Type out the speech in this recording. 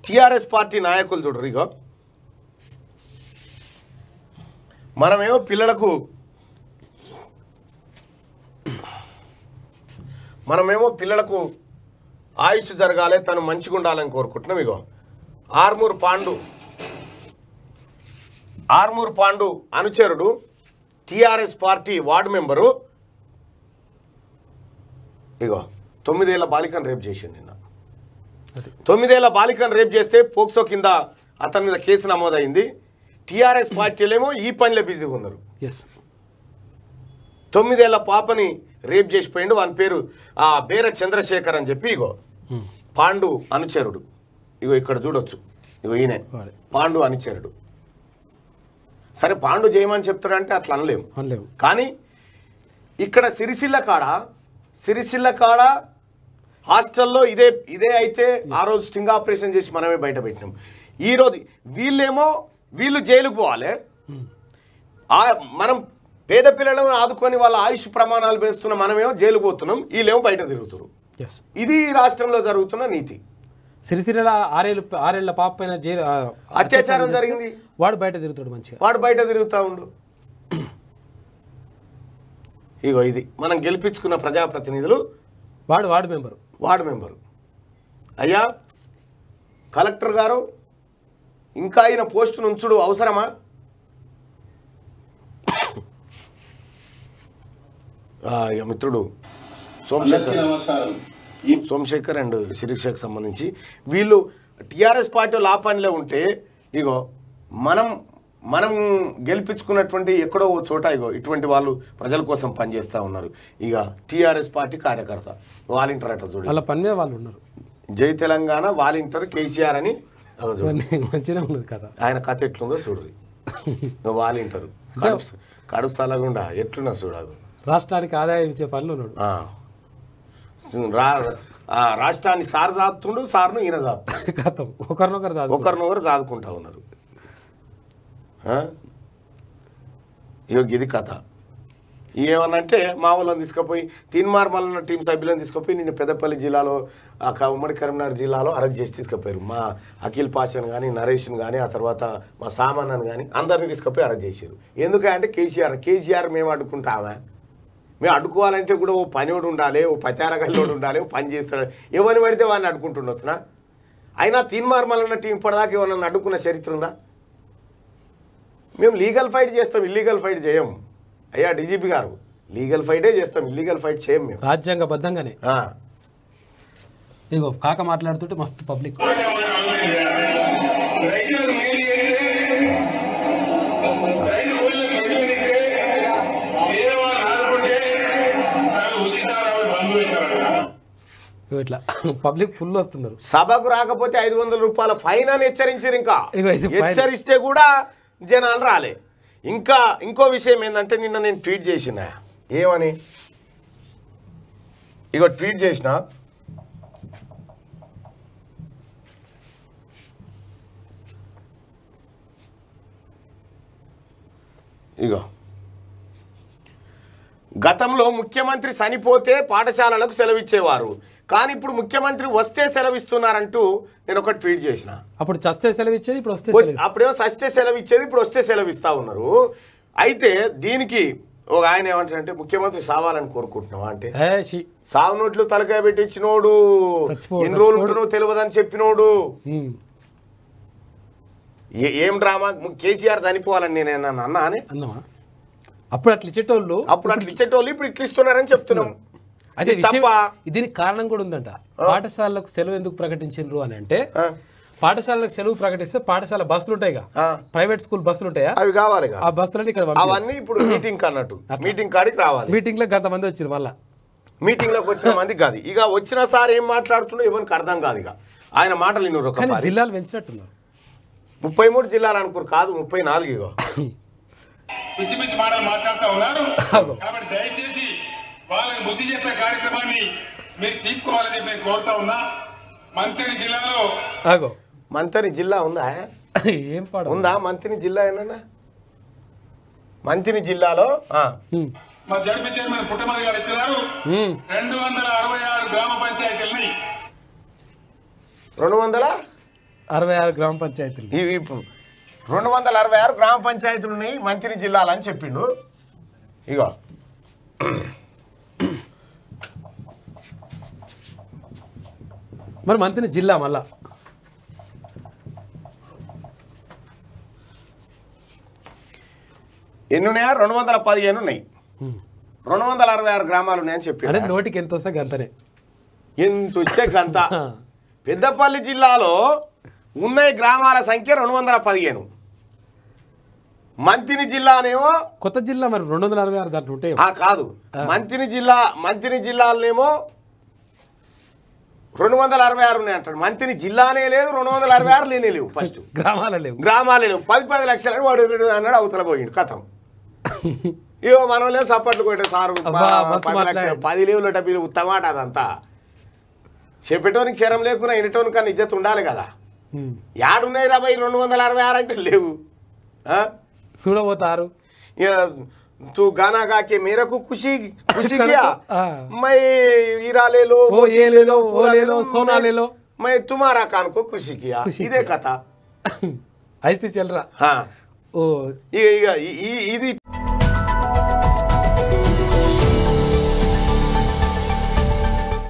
TRS party నాయకులు చూడరు ఇగో మనమేమో పిల్లలకు మనమేమో పిల్లలకు ఆయుష్ జరగాలి తను మంచిగా ఉండాలని కోరుకుంటున్నాం ఇగో ఆర్మూర్ పాండు ఆర్మూర్ పాండు అనుచరుడు టిఆర్ఎస్ పార్టీ వార్డు మెంబరు ఇగో తొమ్మిదేళ్ల బాలికను రేపు చేసిండు నిన్న అది తొమ్మిదేళ్ల బాలికను రేపు చేస్తే పోక్సో కింద అతని మీద కేసు నమోదైంది టీఆర్ఎస్ పార్టీలేమో ఈ పనిలో బిజీగా ఉన్నారు ఎస్ తొమ్మిదేళ్ల పాపని రేప్ చేసిపోయిండు వాని పేరు ఆ బేర చంద్రశేఖర్ అని చెప్పి ఇగో పాండు అనుచరుడు ఇగో ఇక్కడ చూడొచ్చు ఇగో ఈయనే వాడే పాండు అనుచరుడు సరే పాండు చేయమని చెప్తాడంటే అట్లా అనలేము అనలేము కానీ ఇక్కడ సిరిసిల్ల కాడ సిరిసిల్ల కాడ హాస్టల్లో ఇదే ఇదే అయితే ఆ రోజు స్టింగ్ ఆపరేషన్ చేసి మనమే బయట పెట్టినాం ఈ రోజు వీళ్ళేమో వీళ్ళు జైలుకు పోవాలి ఆ మనం పేద పిల్లలను ఆదుకొని వాళ్ళ ఆయుష్ ప్రమాణాలు పెంచుతున్న మనమేమో జైలు పోతున్నాం వీళ్ళేమో బయట తిరుగుతారు ఎస్ ఇది ఈ రాష్ట్రంలో జరుగుతున్న నీతి సిరిసిల్ల ఆరేళ్ళు ఆరేళ్ల పాప పైన జైలు ఆ, అత్యాచారం జరిగింది వాడు బయట తిరుగుతాడు మంచిగా వాడు బయట తిరుగుతూ ఉండు ఇగో ఇది మనం గెలిపించుకున్న ప్రజాప్రతినిధులు వాడు వార్డు మెంబరు వార్డు మెంబరు అయ్యా కలెక్టర్ గారు ఇంకా ఆయన పోస్టును ఉంచుడు అవసరమా ఆ, ఇక మిత్రుడు సోమశేఖర్ అందరికీ నమస్కారం ఈ సోమశేఖర్ అండ్ శిరీషకు సంబంధించి వీళ్ళు టీఆర్ఎస్ పార్టీ లాపానిలో ఉంటే ఇగో మనం మనం గెలిపించుకున్నటువంటి ఎక్కడో ఓ చోట ఇగో ఇటువంటి వాళ్ళు ప్రజల కోసం పనిచేస్తూ ఉన్నారు ఇక టీఆర్ఎస్ పార్టీ కార్యకర్త వాలంటీర్ అట చూడు వాళ్ళ పని మీద వాళ్ళు ఉన్నారు జై తెలంగాణ వాలంటీర్ కేసీఆర్ అని అగో చూడు. ఇవన్నీ మంచిగా ఉన్నది కదా ఆయన కథ ఎట్లుందో చూడు వాలంటీర్ కడుపు కడుపు సలగుండా ఎట్లున్నా చూడదు రాష్ట్రానికి ఆదాయం ఇచ్చే పనులు ఉన్నాడు ఆ. రా ఆ రాష్ట్రాన్ని సార్ సాపుతుండు సార్ను ఈయన సాపుతుండు కథం ఒకరినొకరు దాదు ఒకరినొకరు సాదుకుంటా ఉన్నారు ఆ? ఇగో ఇది కథ ఏమనంటే మా వాళ్ళని తీసుకుపోయి తీన్మార్మల్ టీం సభ్యులను తీసుకుపోయి నిన్న పెద్దపల్లి జిల్లాలో ఆ క- ఉమ్మడి కరీంనగర్ జిల్లాలో అరెస్ట్ చేసి తీసుకుపోయారు మా అఖిల్ పాషాను కానీ నరేష్ని కానీ ఆ తర్వాత మా సామాన్ కానీ అందరినీ తీసుకుపోయి అరెస్ట్ చేశారు ఎందుకంటే కేసీఆర్ కేసీఆర్ మేము అడ్డుకుంటామా మేము అడ్డుకోవాలంటే కూడా ఓ పనివాడు ఉండాలి ఓ పచారగల్లోడు ఉండాలి ఓ పని చేస్తాడు ఎవరిని పడితే వాడిని అడ్డుకుంటుండొచ్చునా అయినా తీన్మార్మల్ అన్న టీం ఇప్పటిదాకా ఎవరన్నా అడ్డుకున్న చరిత్ర ఉందా మేము లీగల్ ఫైట్ చేస్తాం ఇల్లీగల్ ఫైట్ చేయం అయ్యా డీజీపీ గారు లీగల్ ఫైటే చేస్తాం ఇల్లీగల్ ఫైట్ చేయం మేము రాజ్యాంగబద్ధంగానే ఆ. ఇగో కాక మాట్లాడుతుంటే మస్తు పబ్లిక్ రైతులు మేలు చేస్తే రైతు కూలీలకు రైతులు ఇస్తే వేరే వాళ్ళు ఆదుకుంటే నాకు ఉచితాలు బంధు పెట్టారట ఇగో ఇట్లా పబ్లిక్ ఫుల్ వస్తున్నారు సభకు రాకపోతే ఐదు వందల రూపాయల ఫైన్ అని హెచ్చరించారు ఇంకా ఇగో ఇది ఫైన్. హెచ్చరిస్తే కూడా జనాలు రాలే ఇంకా ఇంకో విషయం ఏంటంటే నిన్న నేను ట్వీట్ చేసిన ఏమని ఇగో ట్వీట్ చేసిన ఇగో గతంలో ముఖ్యమంత్రి చనిపోతే పాఠశాలలకు సెలవిచ్చేవారు కానీ ఇప్పుడు ముఖ్యమంత్రి వస్తే సెలవిస్తున్నారంటూ నేను ఒక ట్వీట్ చేసిన అప్పుడు చస్తే సెలవు ఇచ్చేది ఇప్పుడు వస్తే వస్- సెలవు అప్పుడేమో సస్తే సెలవు ఇచ్చేది ఇప్పుడు వస్తే సెలవు ఇస్తా ఉన్నారు అయితే దీనికి ఒక ఆయన ఏమంటారంటే ముఖ్యమంత్రి సావాలని కోరుకుంటున్నావా అంటే ఏ షీ సావు నోట్లు తలకాయ పెట్టించినోడు చచ్చిపోడు, ఎన్ని రోజులు చచ్చిపోడు. ఉంటున్నావు తెలియదని చెప్పినోడు ఉమ్, ఏ- ఏం డ్రామా ము- కేసీఆర్ చనిపోవాలని నేను ఏమన్నా అన్నా అని అన్నమా అప్పుడు అట్లా ఇచ్చేటోళ్ళు అప్పుడు అట్లా ఇచ్చేటోళ్ళు ఇప్పుడు ఇట్లా ఇస్తున్నారని చెప్తున్నాం అదే ఇది విషయం తప్ప దీనికి కారణం కూడా ఉందంట పాఠశాలకు సెలవు ఎందుకు ప్రకటించిండ్రు అని అంటే ఆ, పాఠశాలకు సెలవు ప్రకటిస్తే పాఠశాల బస్సులు ఉంటాయిగా ఆ, ప్రైవేట్ స్కూల్ బస్సులు ఉంటాయా అవి కావాలి ఆ బస్సులని ఇక్కడ పంపించారు. అవన్నీ ఇప్పుడు మీటింగ్ అన్నట్టు మీటింగ్ కాడికి రావాలి మీటింగ్ లో గంత మంది వచ్చింది మళ్ళా మీటింగ్ లోకి వచ్చిన మంది కాదు ఇక వచ్చిన సార్ ఏం మాట్లాడుతుండో ఎవరికి అర్థం కాదు ఇక ఆయన మాటలు విన్నారు ఒక కానీ పారి. జిల్లాలు పెంచినట్టున్నారు ముప్పై మూడు జిల్లాలు అనుకోరు కాదు ముప్పై నాలుగు ఇగో పిచ్చి పిచ్చి మాటలు మాట్లాడుతూ ఉన్నారు అగో. కాబట్టి దయచేసి వాళ్ళకి బుద్ధి చెప్పే కార్యక్రమాన్ని మీరు తీసుకోవాలని చెప్పి నేను కోరుతా ఉన్నా మంత్రి జిల్లాలో ఆగో మంత్రి జిల్లా ఉందా ఏం పాడ ఉందా మంత్రి జిల్లా ఏమన్నా మంత్రి జిల్లాలో ఆ, ఉమ్, మా జడ్పీ చైర్మన్ పుట్టమది గారు ఇచ్చినారు ఉమ్, రెండు వందల అరవై ఆరు గ్రామ పంచాయతీలని రెండు వందల అరవై ఆరు గ్రామ పంచాయతీలు ఇవి ఇప్పుడు రెండు వందల అరవై ఆరు గ్రామ పంచాయతీలు ఉన్నాయి మంత్రి జిల్లాలు అని చెప్పిండు ఇగో మరి మంత్రి జిల్లా మళ్ళా ఎన్ని ఉన్నాయా రెండు వందల పదిహేను ఉన్నాయి ఉమ్. రెండు వందల అరవై ఆరు గ్రామాలు ఉన్నాయని అంటే చెప్పి నోటికి ఎంత వస్తే గంతనే ఎంత వచ్చే సంత ఆ. పెద్దపల్లి జిల్లాలో ఉన్న గ్రామాల సంఖ్య రెండు వందల పదిహేను మంతిని జిల్లానేమో కొత్త జిల్లా మరి రెండు వందల అరవై ఆరు దాంట్లో ఉంటాయి ఆ కాదు మంతిని జిల్లా మంతిని జిల్లాలనేమో రెండు వందల అరవై ఆరు ఉన్నాయి అంటాడు మంతిని జిల్లానే లేదు రెండు వందల అరవై ఆరు లేనే లేవు ఫస్ట్ గ్రామాల లేవు గ్రామాలు లేవు పది పది లక్షలు వాడు వీడు అన్నాడు అవతల పోయిండు కథం ఇగో మనం లేదు సప్పట్లు కొట్టే సారు అబ్బా, మస్తు పది లక్షలు మాట్లాడాడు. పది లేవులు డబ్బులు ఉత్తమాట అదంతా చెప్పేటోనికి శరం లేకున్నా ఇనటోనికి కన్నా ఇజ్జత్ ఉండాలి కదా ఉమ్. యాడున్నాయి రాబాయి రెండు వందల అరవై ఆరు అంటే లేవు ఆ? చూడబోతారు ये तू गाना गा के मेरे को खुशी खुशी किया हाँ। मैं हीरा ले लो वो ये ले लो, वो पूरा ले लो, सोना मैं- ले लो। मैं तुम्हारा कान को खुशी किया खुशी ఇదే किया। కథ అయితే చెల్లరా హా. ఓ ఇక ఇక ఈ- ఈ- ఇది